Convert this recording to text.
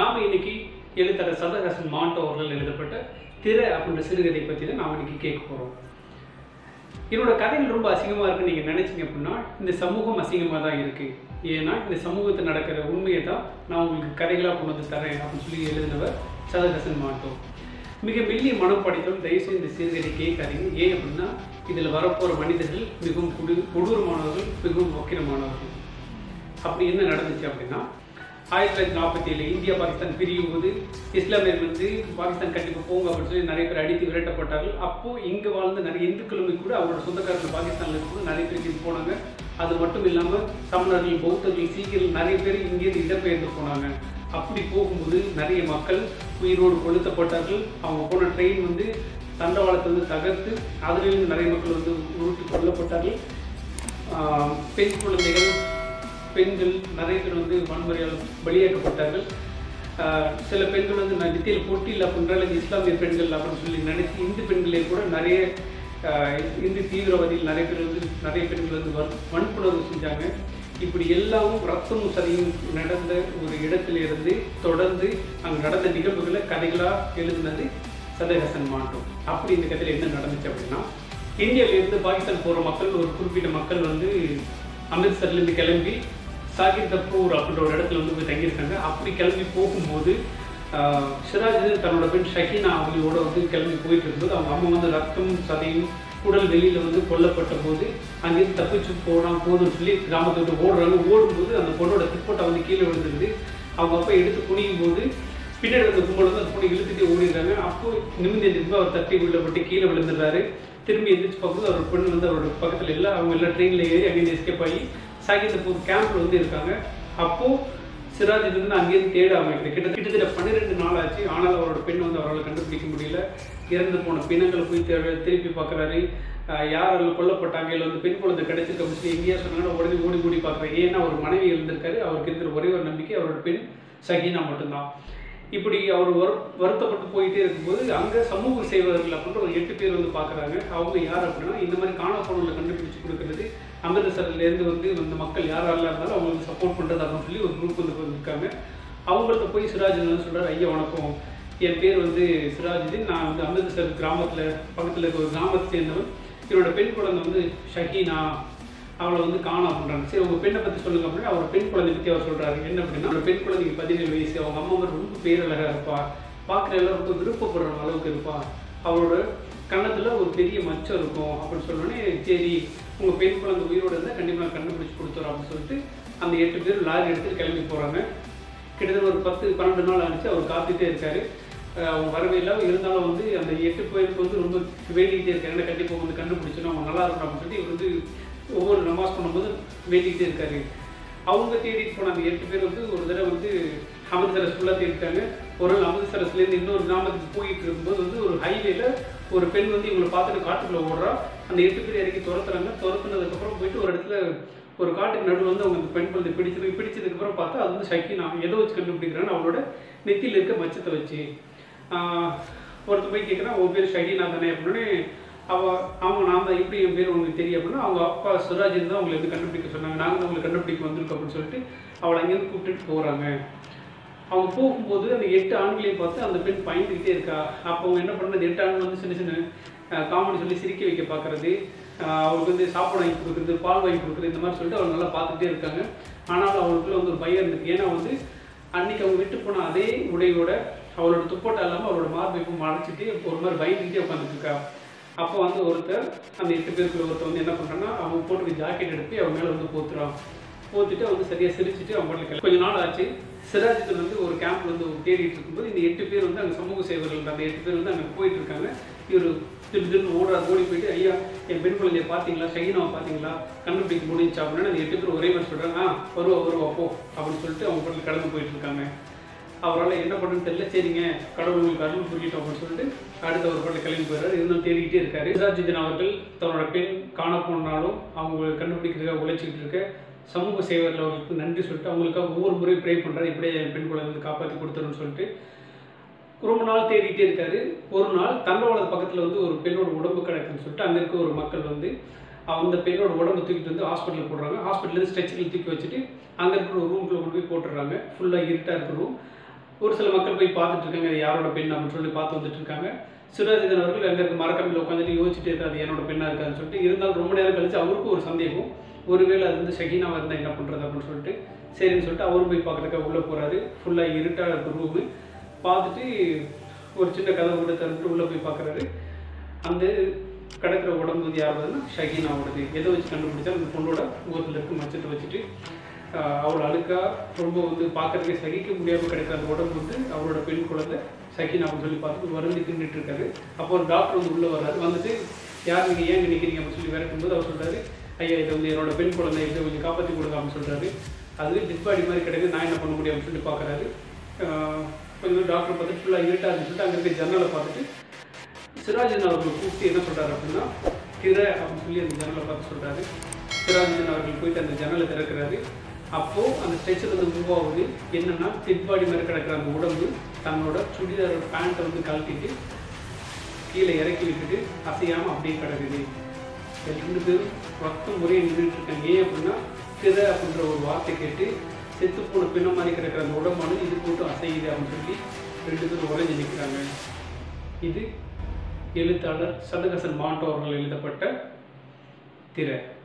நாம இன்னைக்கு எழுத்தாளர் சதகசன் மாண்டோ அவர்கள் எழுதப்பட்ட திரை அப்படின்ற சிறுகதை பற்றி தான் நாம் இன்னைக்கு கேட்க போகிறோம் என்னோட கதைகள் ரொம்ப அசிங்கமாக இருக்குன்னு நீங்கள் நினைச்சீங்க அப்படின்னா இந்த சமூகம் அசிங்கமாக தான் இருக்குது ஏன்னா இந்த சமூகத்தில் நடக்கிற உண்மையை தான் நான் உங்களுக்கு கதைகளாக கொண்டு வந்து தரேன் அப்படின்னு சொல்லி எழுதினவர் சதகசன் மாட்டோ மிக மெல்லிய மனம் படைத்தவன் தயவுசெய்து இந்த சிறுகதை கேட்காதீங்க ஏன் அப்படின்னா இதில் வரப்போகிற மனிதர்கள் மிகவும் கொடு கொடூரமானவர்கள் மிகவும் வக்கிரமானவர்கள் அப்படி என்ன நடந்துச்சு அப்படின்னா ஆயிரத்தி தொள்ளாயிரத்தி நாற்பத்தி ஏழு இந்தியா பாகிஸ்தான் பிரியும் போது இஸ்லாமியர்கள் வந்து பாகிஸ்தான் கண்டிப்பாக போங்க அப்படின்னு சொல்லி நிறைய பேர் அடித்து விரட்டப்பட்டார்கள் அப்போ இங்கே வாழ்ந்த நிறைய இந்துக்களுமே கூட அவரோட சொந்தக்காரர்கள் பாகிஸ்தானில் இருக்கும்போது நிறைய பேர் இங்கே போனாங்க அது மட்டும் இல்லாமல் தமிழர்கள் பௌத்தர்கள் சீக்கியர்கள் நிறைய பேர் இங்கேருந்து இடம்பெயர்ந்து போனாங்க அப்படி போகும்போது நிறைய மக்கள் உயிரோடு கொளுத்தப்பட்டார்கள் அவங்க போன ட்ரெயின் வந்து தண்டவாளத்தை வந்து தகர்த்து அதிலிருந்து நிறைய மக்கள் வந்து உருட்டி கொல்லப்பட்டார்கள் ஆஹ் பெண் குழந்தைகள் பெண்கள் நிறைய பேர் வந்து வன்முறையால் பலியாக்கப்பட்டார்கள் ஆஹ் சில பெண்கள் வந்து நான் நித்தியில் போட்டியில் அப்படின்றால இஸ்லாமிய பெண்கள் அப்படின்னு சொல்லி நினைச்சு இந்து பெண்களே கூட நிறைய ஆஹ் இந்து தீவிரவாதிகள் நிறைய பேர் வந்து நிறைய பெண்கள் வந்து வன் வன்புணர்வு செஞ்சாங்க இப்படி எல்லாமும் ரத்தமும் சதியும் நடந்த ஒரு இடத்துல இருந்து தொடர்ந்து அங்கே நடந்த நிகழ்வுகளை கதைகளாக எழுதினது சதகசன் மாட்டோம் அப்படி இந்த கதையில் என்ன நடந்துச்சு அப்படின்னா இந்தியாவிலேருந்து பாகிஸ்தான் போகிற மக்கள் ஒரு குறிப்பிட்ட மக்கள் வந்து அமிர்த்சர்லேருந்து கிளம்பி சாகிர் கப்பூர் அப்படின்ற ஒரு இடத்துல வந்து போய் தங்கியிருக்காங்க அப்படி கிளம்பி போகும்போது ஆஹ், சிராஜுதீன் தன்னோட பெண் ஷஹீனா அவங்களோட வந்து கிளம்பி போயிட்டு இருக்கும்போது அவங்க அம்மா வந்து ரத்தம் சதையும் உடல் வெளியில வந்து கொல்லப்பட்ட போது அங்கேருந்து தப்பிச்சு போனா போதும்னு சொல்லி கிராமத்தை விட்டு ஓடுறாங்க ஓடும்போது அந்த பொண்ணோட திப்பட்டை வந்து கீழே விழுந்துருது அவங்க அப்பா எடுத்து குனியும் போது பின்னாடி வந்த கும்பல் வந்து அந்த பொண்ணை இழுத்துட்டு ஓடிடுறாங்க அப்போ நிமிந்து எந்திரிச்சு அவர் தட்டி விழப்பட்டு கீழே விழுந்துடுறாரு திரும்பி எந்திரிச்சு பார்க்கும்போது அவர் பெண் வந்து அவரோட பக்கத்துல இல்லை அவங்க எல்லாம் ட்ரெயினில் ஏறி அங்கேருந்து எஸ்கேப் ஆகி சாகிந்தபூர் கேம்ப்ல வந்து இருக்காங்க அப்போ சிராஜ் இருந்து அங்கேயிருந்து தேட ஆரம்பிக்குது கிட்ட கிட்டத்தட்ட பன்னிரெண்டு நாள் ஆச்சு ஆனால் அவரோட பெண் வந்து அவரால் கண்டுபிடிக்க முடியல இறந்து போன பிணங்களை போய் தேட திருப்பி பார்க்குறாரு யார் அதில் கொல்லப்பட்டாங்க இல்லை வந்து பெண் குழந்தை கிடைச்சிருக்கு அப்படின்னு சொல்லி எங்கேயா சொன்னாங்கன்னா உடனே ஓடி ஓடி பார்க்குறாரு ஏன்னா அவர் மனைவி இருந்திருக்காரு அவருக்கு இருக்கிற ஒரே ஒரு நம்பிக்கை அவரோட பெண் சஹீனா மட்டும்தான் இப்படி அவர் வரு வருத்தப்பட்டு போயிட்டே இருக்கும்போது அங்கே சமூக சேவகர்கள் அப்படின்ற ஒரு எட்டு பேர் வந்து பார்க்குறாங்க அவங்க யார் அப்படின்னா இந்த மாதிரி காணாப்பொருளை கண்டுபிடிச்சு கொடுக்கறது அமிர்தசர்லேருந்து வந்து இந்த மக்கள் யாரெல்லாம் இருந்தாலும் அவங்களுக்கு சப்போர்ட் பண்ணுறது அப்படின்னு சொல்லி ஒரு குரூப் வந்து இருக்காங்க அவங்கள்ட்ட போய் சிராஜ் வந்து சொல்கிறார் ஐயா வணக்கம் என் பேர் வந்து சிராஜுதீன் நான் வந்து அமிர்தசர் கிராமத்தில் பக்கத்தில் இருக்க ஒரு கிராமத்தை சேர்ந்தவன் என்னோட பெண் குழந்தை வந்து ஷஹீனா அவளை வந்து காணோம் பண்ணுறாங்க சரி உங்கள் பெண்ணை பற்றி சொல்லுங்க அப்படின்னா அவர் பெண் குழந்தை பற்றி அவர் சொல்கிறாரு என்ன அப்படின்னா அவரோட பெண் குழந்தைக்கு பதினேழு வயசு அவங்க அம்மா வந்து ரொம்ப பேரழகாக இருப்பா பார்க்குற எல்லாம் ரொம்ப விருப்பப்படுற அளவுக்கு இருப்பா அவளோட கன்னத்தில் ஒரு பெரிய மச்சம் இருக்கும் அப்படின்னு சொன்னோடனே சரி உங்கள் பெண் குழந்தை உயிரோடு இருந்தால் கண்டிப்பாக கண்டுபிடிச்சி கொடுத்துறோம் அப்படின்னு சொல்லிட்டு அந்த எட்டு பேர் லாரி எடுத்துட்டு கிளம்பி போகிறாங்க கிட்டத்தட்ட ஒரு பத்து பன்னெண்டு நாள் ஆனிச்சு அவர் காத்துட்டே இருக்காரு அஹ் அவங்க வரவே இல்லை இருந்தாலும் வந்து அந்த எட்டு பேருக்கு வந்து ரொம்ப வேண்டிக்கிட்டே இருக்காரு ஏன்னா கண்டிப்பாக வந்து கண்டுபிடிச்சணும் அவங்க நல்லா இருக்கணும் அப்படின்னு சொல்லி இவர் வந்து ஒவ்வொரு நமாஸ் பண்ணும்போது வேண்டிக்கிட்டே இருக்காரு அவங்க தேடிட்டு போன அந்த எட்டு பேர் வந்து ஒரு தடவை வந்து அமிர்தசரஸ் ஃபுல்லாக தேடிட்டாங்க ஒரு நாள் அமிர்தசரஸ்லேருந்து இன்னொரு கிராமத்துக்கு போயிட்டு இருக்கும்போது வந்து ஒரு ஹைவேல ஒரு பெண் வந்து இவங்களை பார்த்துட்டு காட்டுக்குள்ள ஓடுறா அந்த எட்டு பேர் இறக்கி துரத்துறாங்க துரத்துனதுக்கப்புறம் போயிட்டு ஒரு இடத்துல ஒரு காட்டுக்கு நடுவில் வந்து அவங்க அந்த பெண் குழந்தை பிடிச்சது பிடிச்சதுக்கப்புறம் பார்த்தா அது வந்து சக்கி நான் எதை வச்சு கண்டுபிடிக்கிறான்னு அவளோட நெத்தியில் இருக்க மச்சத்தை வச்சு ஆஹ் ஒருத்தர் போய் கேட்குறான் உன் பேர் ஷஹீனா தானே அப்படின்னு அவ அவங்க நான் தான் எப்படி என் பேர் உங்களுக்கு தெரியும் அப்படின்னா அவங்க அப்பா சிராஜின் தான் அவங்களை வந்து கண்டுபிடிக்க சொன்னாங்க நாங்கள் தான் உங்களை கண்டுபிடிக்க வந்திருக்கோம் அப்படின்னு சொல்லிட்டு அவளை அங்கேருந்து கூப்பிட்டுட்டு போகிறாங்க அவங்க போகும்போது அந்த எட்டு ஆண்களையும் பார்த்து அந்த பெண் பயந்துக்கிட்டே இருக்கா அப்போ அவங்க என்ன பண்ணுறது எட்டு ஆண்கள் வந்து சின்ன சின்ன காமெடி சொல்லி சிரிக்க வைக்க பார்க்கறது அவளுக்கு வந்து சாப்பாடு வாங்கி கொடுக்குறது பால் வாங்கி கொடுக்குறது இந்த மாதிரி சொல்லிட்டு அவங்க நல்லா பார்த்துட்டே இருக்காங்க ஆனாலும் அவளுக்குள்ள வந்து ஒரு பயம் இருந்துச்சு ஏன்னா வந்து அன்னைக்கு அவங்க விட்டு போன அதே உடையோட அவளோட துப்பட்டா இல்லாமல் அவளோட மார்பைப்பு மறைச்சிட்டு ஒரு மாதிரி பயந்துக்கிட்டே உட்காந்துட்டு இருக்கா அப்போ வந்து ஒருத்தர் அந்த எட்டு பேருக்குள்ள ஒருத்தர் வந்து என்ன பண்ணுறான்னா அவங்க போட்டுக்க ஜாக்கெட் எடுத்து அவன் மேலே வந்து போத்துறான் போத்துட்டு அவங்க சரியாக சிரிச்சுட்டு அவங்க பாட்டுல கிளம்பி- கொஞ்ச நாள் ஆச்சு சிராஜித்தில் வந்து ஒரு கேம்ப்ல வந்து தேடிட்டு இருக்கும்போது இந்த எட்டு பேர் வந்து அங்கே சமூக சேவர்கள் அந்த எட்டு பேர் வந்து அங்கே போயிட்டு இருக்காங்க இவர் திரு திருன்னு ஓடுறாரு ஓடி போயிட்டு ஐயா என் பெண் குழந்தைய பார்த்தீங்களா ஷைனாவை பார்த்தீங்களா கண்டுபிடிக்க முடிஞ்சா அப்படின்னா அந்த எட்டு பேர் ஒரே மாதிரி சொல்கிறாங்க ஆ வருவா வருவா போ அப்படின்னு சொல்லிட்டு அவங்க பாட்டுல கடந்து போயிட்டு இருக்காங்க அவரால் என்ன பண்ணுன்னு தெரியல சரிங்க கடவுள் உங்களுக்கு அருள் புரியட்டும் அப்படின்னு சொல்லிட்டு அடுத்த ஒரு பாட்டில் கிளம்பி போயிடுறாரு இருந்தாலும் தேடிக்கிட்டே இருக்காரு சிராஜுதீன் அவர்கள் தன்னோட பெண் காண போனாலும் அவங்க கண்டுபிடிக்கிறதுக்காக உழைச்சிக்கிட்டு இருக்க சமூக சேவர்கள் அவர்களுக்கு நன்றி சொல்லிட்டு அவங்களுக்காக ஒவ்வொரு முறையும் ப்ரே பண்ணுறாரு இப்படியே என் பெண் குழந்தை வந்து காப்பாற்றி கொடுத்துருன்னு சொல்லிட்டு ரொம்ப நாள் தேடிட்டே இருக்காரு ஒரு நாள் தண்டவாளத்து பக்கத்தில் வந்து ஒரு பெண்ணோட உடம்பு கிடக்குன்னு சொல்லிட்டு அங்கே இருக்க ஒரு மக்கள் வந்து அந்த பெண்ணோட உடம்பு தூக்கிட்டு வந்து ஹாஸ்பிட்டலுக்கு போடுறாங்க ஹாஸ்பிட்டலேருந்து ஸ்ட்ரெச்சரில் தூக்கி வச்சுட்டு அங்கே இருக்கிற ஒரு ரூம்குள்ளே கொண்டு போய் போட்டுடுறாங்க ஃபுல்லாக இருட்டாக இருக்கிற ரூம் ஒரு சில மக்கள் போய் பார்த்துட்டு இருக்காங்க இது யாரோட பெண் அப்படின்னு சொல்லி பார்த்து வந்துட்டு இருக்காங்க சிவராஜன் அவர்கள் அங்கே இருக்க மரக்கம்பில் உட்காந்துட்டு யோசிச்சுட்டே இருக்காரு அது என்னோட பெண்ணாக இருக்காதுன்னு சொல்லிட்டு இருந்தாலும் ரொம்ப நேரம் கழிச்சு அவருக்கும் ஒரு சந்தேகம் ஒருவேளை அது வந்து ஷகீனாவாக இருந்தால் என்ன பண்ணுறது அப்படின்னு சொல்லிட்டு சரின்னு சொல்லிட்டு அவரும் போய் பார்க்குறதுக்காக உள்ளே போகிறாரு ஃபுல்லாக இருட்டாக இருக்க ரூமு பார்த்துட்டு ஒரு சின்ன கதவு கூட திறந்துட்டு உள்ளே போய் பார்க்குறாரு அந்த கிடக்கிற உடம்பு வந்து யாரோடதுன்னா ஷகீனாவோடது எதை வச்சு கண்டுபிடிச்சா அந்த பொண்ணோட ஊரில் இருக்க மச்சத்தை வச்சுட்டு ஆஹ் அவளை அழுக்கா ரொம்ப வந்து பார்க்கறதுக்கே சகிக்க முடியாமல் கிடைக்கிற அந்த உடம்பு வந்து அவரோட பெண் குழந்தை சகினா அப்படின்னு சொல்லி பார்த்துட்டு வருந்தி தின்னுட்டு இருக்காரு அப்போ ஒரு டாக்டர் வந்து உள்ளே வர்றாரு வந்துட்டு யார் நீங்கள் ஏன் இங்க நிற்கிறீங்க அப்படின்னு சொல்லி விரட்டும் போது அவர் சொல்றாரு ஐயா இது வந்து என்னோட பெண் குழந்தை இதை கொஞ்சம் காப்பாற்றி கொடுங்க அப்படின்னு சொல்றாரு அதுவே டெட் பாடி மாதிரி கிடைக்குது நான் என்ன பண்ண முடியும் அப்படின்னு சொல்லி பார்க்குறாரு கொஞ்சம் டாக்டர் பார்த்துட்டு ஃபுல்லாக இருட்டா இருக்குன்னு சொல்லிட்டு அங்கே இருக்க ஜன்னலை பார்த்துட்டு சிராஜன் அவர்கள் கூப்பிட்டு என்ன சொல்றாரு அப்படின்னா திரை அப்படின்னு சொல்லி அந்த ஜன்னலை பார்த்து சொல்றாரு சிராஜன் அவர்கள் போயிட்டு அந்த ஜன்னலை திறக்கிறாரு அப்போ அந்த ஸ்ட்ரெச்சர் வந்து மூவ் ஆகுது என்னன்னா டெட் பாடி மாதிரி கிடக்கிற அந்த உடம்பு தன்னோட சுடிதாரோட பேண்ட்டை வந்து கழட்டிட்டு கீழே இறக்கி விட்டுட்டு அசையாம அப்படியே கிடக்குது ரெண்டு பேரும் ரத்தம் முறையை நின்றுட்டு இருக்காங்க ஏன் அப்படின்னா திரை அப்படின்ற ஒரு வார்த்தை கேட்டு செத்து போன பின்ன மாதிரி கிடக்கிற அந்த உடம்பானது இது போட்டு அசையுது அப்படின்னு சொல்லி ரெண்டு பேரும் உறைஞ்சு நிற்கிறாங்க இது எழுத்தாளர் சதகசன் மாண்டோ அவர்கள் எழுதப்பட்ட திரை